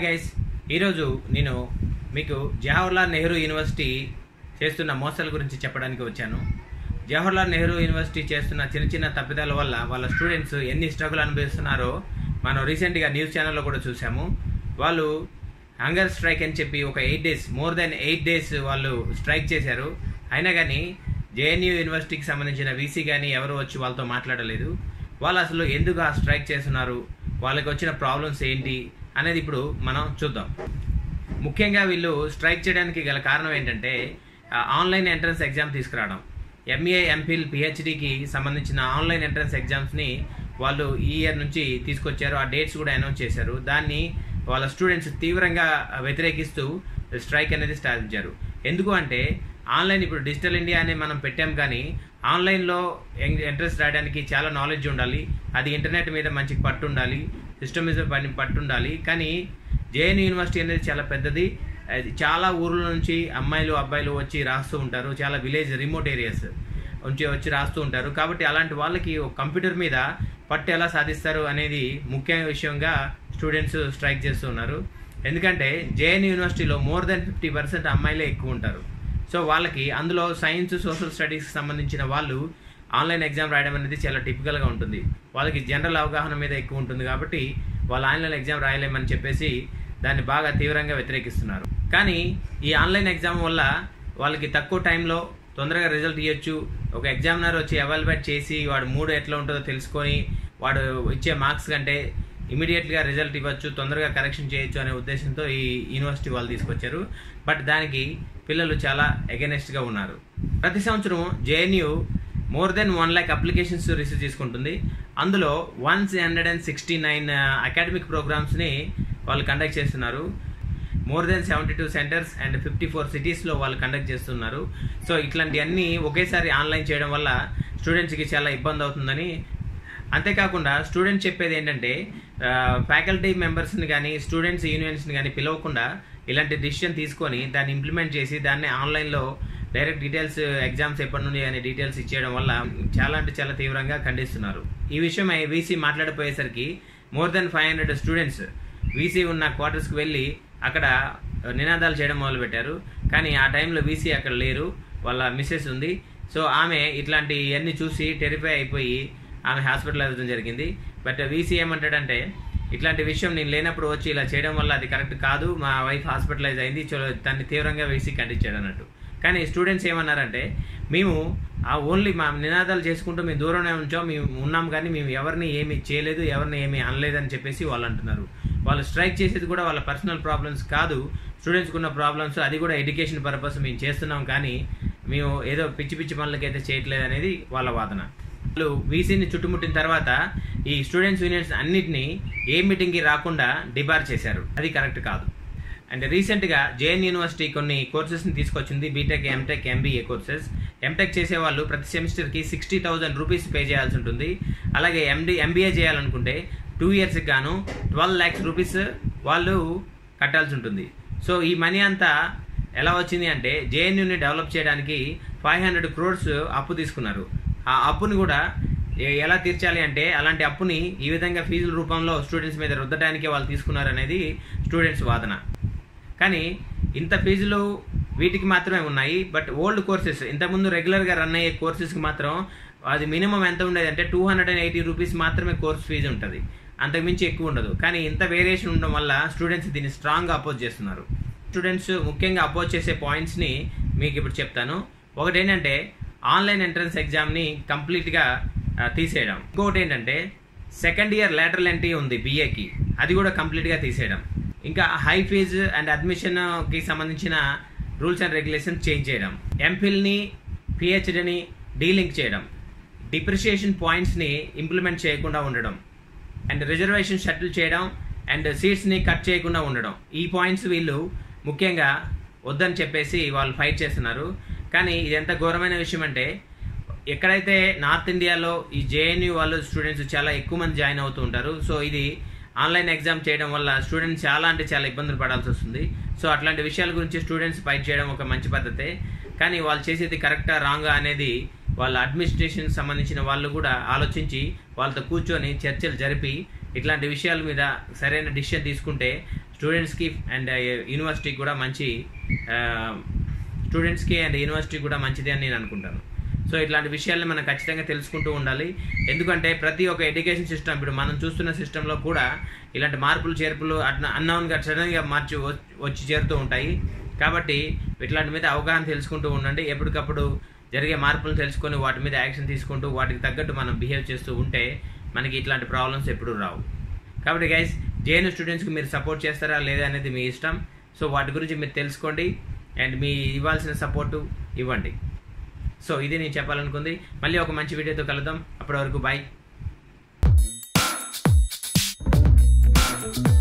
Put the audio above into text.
hi guys ఈరోజు నేను మీకు జవహర్లాల్ నెహ్రూ యూనివర్సిటీ చేస్తున్న మోసాల గురించి చెప్పడానికి వచ్చాను జవహర్లాల్ నెహ్రూ యూనివర్సిటీ చేస్తున్న చిన్న చిన్న తప్పిదాల వల్ల వాళ్ళ స్టూడెంట్స్ ఎన్ని స్ట్రగుల్ అనుభవిస్తున్నారో మనం రీసెంట్గా న్యూస్ ఛానల్లో కూడా చూసాము వాళ్ళు హంగర్ స్ట్రైక్ అని చెప్పి ఒక eight days more than eight days వాళ్ళు స్ట్రైక్ చేశారు అయినా కానీ జేఎన్యూ యూనివర్సిటీకి సంబంధించిన వీసీ కానీ ఎవరు వచ్చి వాళ్ళతో మాట్లాడలేదు వాళ్ళు అసలు ఎందుకు ఆ స్ట్రైక్ చేస్తున్నారు వాళ్ళకి వచ్చిన ప్రాబ్లమ్స్ ఏంటి అనేది ఇప్పుడు మనం చూద్దాం ముఖ్యంగా వీళ్ళు స్ట్రైక్ చేయడానికి గల కారణం ఏంటంటే ఆ, ఆన్లైన్ ఎంట్రన్స్ ఎగ్జామ్ తీసుకురావడం ఎంఏ ఎంఫిల్ పిహెచ్డికి సంబంధించిన ఆన్లైన్ ఎంట్రన్స్ ఎగ్జామ్స్ని వాళ్ళు ఈ ఇయర్ నుంచి తీసుకొచ్చారు ఆ డేట్స్ కూడా అనౌన్స్ చేశారు దాన్ని వాళ్ళ స్టూడెంట్స్ తీవ్రంగా వ్యతిరేకిస్తూ స్ట్రైక్ అనేది స్థాపించారు ఎందుకు అంటే ఆన్లైన్ ఇప్పుడు డిజిటల్ ఇండియా అని మనం పెట్టాం కానీ ఆన్లైన్లో ఎంట్రెన్స్ రాయడానికి చాలా నాలెడ్జ్ ఉండాలి అది ఇంటర్నెట్ మీద మంచి పట్టు ఉండాలి సిస్టమ్ మీద పని పట్టు ఉండాలి కానీ జేఎన్ యూనివర్సిటీ అనేది చాలా పెద్దది అది చాలా ఊర్ల నుంచి అమ్మాయిలు అబ్బాయిలు వచ్చి రాస్తూ ఉంటారు చాలా విలేజ్ రిమోట్ ఏరియాస్ నుంచి వచ్చి రాస్తూ ఉంటారు కాబట్టి అలాంటి వాళ్ళకి ఒక కంప్యూటర్ మీద పట్టు ఎలా సాధిస్తారు అనేది ముఖ్య విషయంగా స్టూడెంట్స్ స్ట్రైక్ చేస్తున్నారు ఎందుకంటే జేఎన్ యూనివర్సిటీలో మోర్ దెన్ ఫిఫ్టీ పర్సెంట్ అమ్మాయిలే ఎక్కువ ఉంటారు సో వాళ్ళకి అందులో సైన్స్ సోషల్ స్టడీస్కి సంబంధించిన వాళ్ళు ఆన్లైన్ ఎగ్జామ్ రాయడం అనేది చాలా టిపికల్గా ఉంటుంది వాళ్ళకి జనరల్ అవగాహన మీద ఎక్కువ ఉంటుంది కాబట్టి వాళ్ళు ఆన్లైన్ ఎగ్జామ్ రాయలేమని చెప్పేసి దాన్ని బాగా తీవ్రంగా వ్యతిరేకిస్తున్నారు కానీ ఈ ఆన్లైన్ ఎగ్జామ్ వల్ల వాళ్ళకి తక్కువ టైంలో తొందరగా రిజల్ట్ ఇవ్వచ్చు ఒక ఎగ్జామినర్ వచ్చి ఎవాల్యుయేట్ చేసి వాడు మూడు ఎట్లా ఉంటుందో తెలుసుకొని వాడు ఇచ్చే మార్క్స్ కంటే ఇమీడియట్గా రిజల్ట్ ఇవ్వచ్చు తొందరగా కరెక్షన్ చేయొచ్చు అనే ఉద్దేశంతో ఈ యూనివర్సిటీ వాళ్ళు తీసుకొచ్చారు బట్ దానికి పిల్లలు చాలా అగెనెస్ట్గా ఉన్నారు ప్రతి సంవత్సరం JNU more than one lakh applications receive చేసుకుంటుంది అందులో one hundred and sixty nine academic ప్రోగ్రామ్స్ని వాళ్ళు కండక్ట్ చేస్తున్నారు more than seventy two centres and fifty four సిటీస్లో వాళ్ళు కండక్ట్ చేస్తున్నారు సో ఇట్లాంటివన్నీ ఒకేసారి ఆన్లైన్ చేయడం వల్ల స్టూడెంట్స్కి చాలా ఇబ్బంది అవుతుందని అంతేకాకుండా స్టూడెంట్స్ చెప్పేది ఏంటంటే ఫ్యాకల్టీ మెంబర్స్ని కానీ స్టూడెంట్స్ యూనియన్స్ని కానీ పిలవకుండా ఇలాంటి డిసిషన్ తీసుకొని దాన్ని ఇంప్లిమెంట్ చేసి దాన్ని ఆన్లైన్లో డైరెక్ట్ డీటెయిల్స్ ఎగ్జామ్స్ ఎప్పటి నుండి అనే డీటెయిల్స్ ఇచ్చేయడం వల్ల చాలా అంటే చాలా తీవ్రంగా ఖండిస్తున్నారు ఈ విషయమై వీసీ మాట్లాడిపోయేసరికి more than five hundred students VC ఉన్న క్వార్టర్స్కి వెళ్ళి అక్కడ నినాదాలు చేయడం మొదలుపెట్టారు కానీ ఆ టైంలో వీసీ అక్కడ లేరు వాళ్ళ మిస్సెస్ ఉంది సో ఆమె ఇట్లాంటి ఇవన్నీ చూసి టెరిఫై అయిపోయి ఆమె హాస్పిటల్ అవ్వడం జరిగింది బట్ వీసీ ఏమంటాడంటే ఇట్లాంటి విషయం నేను లేనప్పుడు వచ్చి ఇలా చేయడం వల్ల అది కరెక్ట్ కాదు మా వైఫ్ హాస్పిటలైజ్ అయింది చలో దాన్ని తీవ్రంగా వీసీ ఖండించాడు అన్నట్టు కానీ స్టూడెంట్స్ ఏమన్నారంటే మేము ఆ ఓన్లీ మా నినాదాలు చేసుకుంటూ మేము దూరంగా ఉంచాం మేము ఉన్నాం కానీ మేము ఎవరిని ఏమి చేయలేదు ఎవరిని ఏమి అనలేదని చెప్పేసి వాళ్ళు అంటున్నారు వాళ్ళు స్ట్రైక్ చేసేది కూడా వాళ్ళ పర్సనల్ ప్రాబ్లమ్స్ కాదు స్టూడెంట్స్కి ఉన్న ప్రాబ్లమ్స్ అది కూడా ఎడ్యుకేషన్ పర్పస్ మేము చేస్తున్నాం కానీ మేము ఏదో పిచ్చి పిచ్చి పనులకి అయితే చేయట్లేదు అనేది వాళ్ళ వాదన వాళ్ళు వీసీని చుట్టుముట్టిన తర్వాత ఈ స్టూడెంట్స్ యూనియన్స్ అన్నిటినీ ఏ మీటింగ్కి రాకుండా డిబార్ చేశారు అది కరెక్ట్ కాదు అండ్ రీసెంట్గా జేఎన్ యూనివర్సిటీ కొన్ని కోర్సెస్ని తీసుకొచ్చింది BTech MTech MBA courses MTech చేసే వాళ్ళు ప్రతి సెమిస్టర్కి సిక్స్టీ థౌజండ్ రూపీస్ పే చేయాల్సి ఉంటుంది అలాగే ఎండి ఎంబీఏ చేయాలనుకుంటే టూ ఇయర్స్కి గాను ట్వెల్వ్ ల్యాక్స్ రూపీస్ వాళ్ళు కట్టాల్సి ఉంటుంది సో ఈ మనీ అంతా ఎలా వచ్చింది అంటే జేఎన్యూని డెవలప్ చేయడానికి ఫైవ్ హండ్రెడ్ క్రోర్స్ అప్పు తీసుకున్నారు ఆ అప్పుని కూడా ఎ- ఎలా తీర్చాలి అంటే అలాంటి అప్పుని ఈ విధంగా ఫీజుల రూపంలో స్టూడెంట్స్ మీద రుద్దడానికే వాళ్ళు తీసుకున్నారు అనేది స్టూడెంట్స్ వాదన కానీ ఇంత ఫీజులు వీటికి మాత్రమే ఉన్నాయి బట్ ఓల్డ్ కోర్సెస్ ఇంతకుముందు రెగ్యులర్గా రన్ అయ్యే కోర్సెస్కి మాత్రం అది మినిమం ఎంత ఉండేది అంటే two hundred and eighty rupees మాత్రమే కోర్స్ ఫీజు ఉంటుంది అంతకుమించి ఎక్కువ ఉండదు కానీ ఇంత వేరియేషన్ ఉండడం వల్ల స్టూడెంట్స్ దీన్ని స్ట్రాంగ్గా అపోజ్ చేస్తున్నారు స్టూడెంట్స్ ముఖ్యంగా అపోజ్ చేసే పాయింట్స్ని మీకు ఇప్పుడు చెప్తాను ఒకటి ఏంటంటే ఆన్లైన్ ఎంట్రన్స్ ఎగ్జామ్ని కంప్లీట్గా ఆ, తీసేయడం ఇంకొకటి ఏంటంటే సెకండ్ ఇయర్ లేటరల్ ఎంట్రీ ఉంది బీఏకి అది కూడా కంప్లీట్గా తీసేయడం ఇంకా హై ఫీజు అండ్ అడ్మిషన్కి సంబంధించిన రూల్స్ అండ్ రెగ్యులేషన్స్ చేంజ్ చేయడం ఎంఫిల్ని పిహెచ్డిని డీలింక్ చేయడం డిప్రిషియేషన్ పాయింట్స్ని ఇంప్లిమెంట్ చేయకుండా ఉండడం అండ్ రిజర్వేషన్ షటిల్ చేయడం అండ్ సీట్స్ని కట్ చేయకుండా ఉండడం ఈ పాయింట్స్ వీళ్ళు ముఖ్యంగా వద్దని చెప్పేసి వాళ్ళు ఫైట్ చేస్తున్నారు కానీ ఇది ఎంత ఘోరమైన విషయం అంటే ఎక్కడైతే నార్త్ ఇండియాలో ఈ జేఎన్యూ వాళ్ళు స్టూడెంట్స్ చాలా ఎక్కువ మంది జాయిన్ అవుతూ ఉంటారు సో ఇది ఆన్లైన్ ఎగ్జామ్ చేయడం వల్ల స్టూడెంట్స్ చాలా అంటే చాలా ఇబ్బందులు పడాల్సి వస్తుంది సో అట్లాంటి విషయాల గురించి స్టూడెంట్స్ ఫైట్ చేయడం ఒక మంచి పద్ధతే కానీ వాళ్ళు చేసేది కరెక్టా రాంగా అనేది వాళ్ళ అడ్మినిస్ట్రేషన్ సంబంధించిన వాళ్ళు కూడా ఆలోచించి వాళ్ళతో కూర్చొని చర్చలు జరిపి ఇట్లాంటి విషయాల మీద సరైన డిసిషన్ తీసుకుంటే స్టూడెంట్స్కి అండ్ యూనివర్సిటీకి కూడా మంచి స్టూడెంట్స్కి అండ్ యూనివర్సిటీకి కూడా మంచిది అని నేను అనుకుంటాను సో ఇట్లాంటి విషయాల్ని మనం ఖచ్చితంగా తెలుసుకుంటూ ఉండాలి ఎందుకంటే ప్రతి ఒక్క ఎడ్యుకేషన్ సిస్టమ్ ఇప్పుడు మనం చూస్తున్న సిస్టంలో కూడా ఇలాంటి మార్పులు చేర్పులు అట్లా అన్నౌన్గా సడన్గా మార్చి వ- వచ్చి చేరుతూ ఉంటాయి కాబట్టి ఇట్లాంటి మీద అవగాహన తెలుసుకుంటూ ఉండండి ఎప్పటికప్పుడు జరిగే మార్పులు తెలుసుకొని వాటి మీద యాక్షన్ తీసుకుంటూ వాటికి తగ్గట్టు మనం బిహేవ్ చేస్తూ ఉంటే మనకి ఇట్లాంటి ప్రాబ్లమ్స్ ఎప్పుడూ రావు కాబట్టి గైస్ జేఎన్ స్టూడెంట్స్కి మీరు సపోర్ట్ చేస్తారా లేదా అనేది మీ ఇష్టం సో వాటి గురించి మీరు తెలుసుకోండి అండ్ మీ ఇవ్వాల్సిన సపోర్టు ఇవ్వండి సో ఇది నేను చెప్పాలనుకుంది మళ్ళీ ఒక మంచి వీడియోతో కలుద్దాం అప్పటి వరకు బాయ్